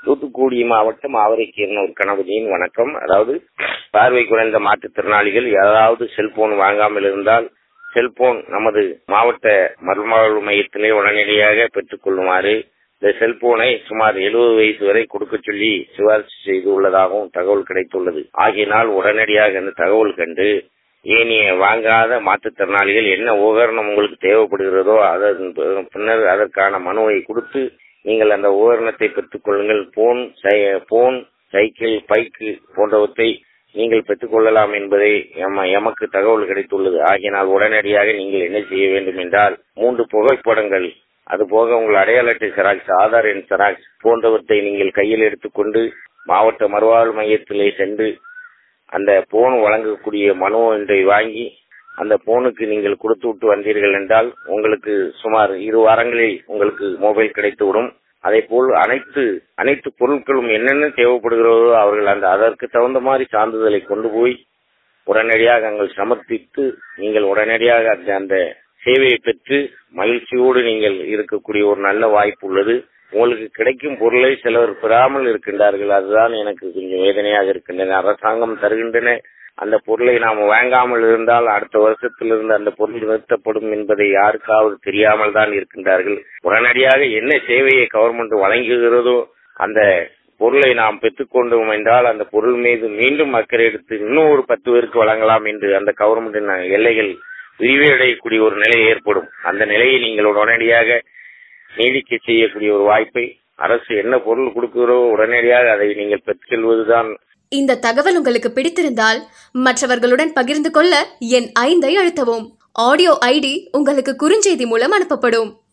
தூத்துக்குடி மாவட்டம் ஆவரைக்கீரனூர் கணபதியின் வணக்கம் அதாவது பார்வை குறைந்த மாற்றுத்திறனாளிகள் யாராவது செல்போன் வாங்காமல் இருந்தால் செல்போன் நமது மாவட்ட மறுவாழ்வு மையத்திலே உடனடியாக பெற்றுக் கொள்ளுமாறு இந்த செல்போனை சுமார் எழுபது வயசு வரை கொடுக்க சொல்லி சிபாரிசு செய்துள்ளதாகவும் தகவல் கிடைத்துள்ளது ஆகையினால் உடனடியாக இந்த தகவல் கண்டு ஏனைய வாங்காத மாற்றுத்திறனாளிகள் என்ன உபகரணம் உங்களுக்கு தேவைப்படுகிறதோ அதன் பின்னர் அதற்கான மனுவை கொடுத்து நீங்கள் அந்த உபகரணத்தை பெற்றுக் கொள்ளுங்கள் போன் போன் சைக்கிள் பைக்கு போன்றவற்றை நீங்கள் பெற்றுக் கொள்ளலாம் என்பதை எமக்கு தகவல் கிடைத்துள்ளது ஆகினால் உடனடியாக நீங்கள் என்ன செய்ய வேண்டும் என்றால் மூன்று புகைப்படங்கள் அதுபோக உங்கள் அடையாள அட்டை செராக்ஸ் ஆதார் எண் செராக்ஸ் போன்றவற்றை நீங்கள் கையில் எடுத்துக்கொண்டு மாவட்ட மறுவாழ்வு மையத்திலே சென்று அந்த போன் வழங்கக்கூடிய மனு ஒன்றை வாங்கி அந்த போனுக்கு நீங்கள் கொடுத்து விட்டு வந்தீர்கள் என்றால் உங்களுக்கு சுமார் இரு வாரங்களில் உங்களுக்கு மொபைல் கிடைத்துவிடும் அதே போல் அனைத்து அனைத்து பொருட்களும் என்னென்ன தேவைப்படுகிறதோ அவர்கள் அந்த அதற்கு தகுந்த மாதிரி சான்றிதழை கொண்டு போய் உடனடியாக அங்கள் சமர்ப்பித்து நீங்கள் உடனடியாக அந்த அந்த சேவையை பெற்று மகிழ்ச்சியோடு நீங்கள் இருக்கக்கூடிய ஒரு நல்ல வாய்ப்பு உள்ளது உங்களுக்கு கிடைக்கும் பொருளை சிலர் பெறாமல் இருக்கின்றார்கள் அதுதான் எனக்கு கொஞ்சம் வேதனையாக இருக்கின்றன அரசாங்கம் தருகின்றன அந்த பொருளை நாம் வாங்காமல் இருந்தால் அடுத்த வருஷத்திலிருந்து அந்த பொருள் நிறுத்தப்படும் என்பதை யாருக்காவது தெரியாமல் தான் இருக்கின்றார்கள் உடனடியாக என்ன சேவையை கவர்மெண்ட் வழங்குகிறதோ அந்த பொருளை நாம் பெற்றுக்கொண்டோம் என்றால் அந்த பொருள் மீது மீண்டும் அக்கறை எடுத்து இன்னும் ஒரு பத்து பேருக்கு வழங்கலாம் என்று அந்த கவர்மெண்டின் எல்லைகள் விரிவடையக்கூடிய ஒரு நிலை ஏற்படும் அந்த நிலையை நீங்கள் உடனடியாக நீடிக்க செய்யக்கூடிய ஒரு வாய்ப்பை அரசு என்ன பொருள் கொடுக்கிறோ உடனடியாக அதை நீங்கள் பெற்றுக்கொள்வதுதான் இந்த தகவல் உங்களுக்கு பிடித்திருந்தால் மற்றவர்களுடன் பகிர்ந்து கொள்ள என் ஐந்தை அழுத்தவும் ஆடியோ ஐடி உங்களுக்கு குறுஞ்செய்தி மூலம் அனுப்பப்படும்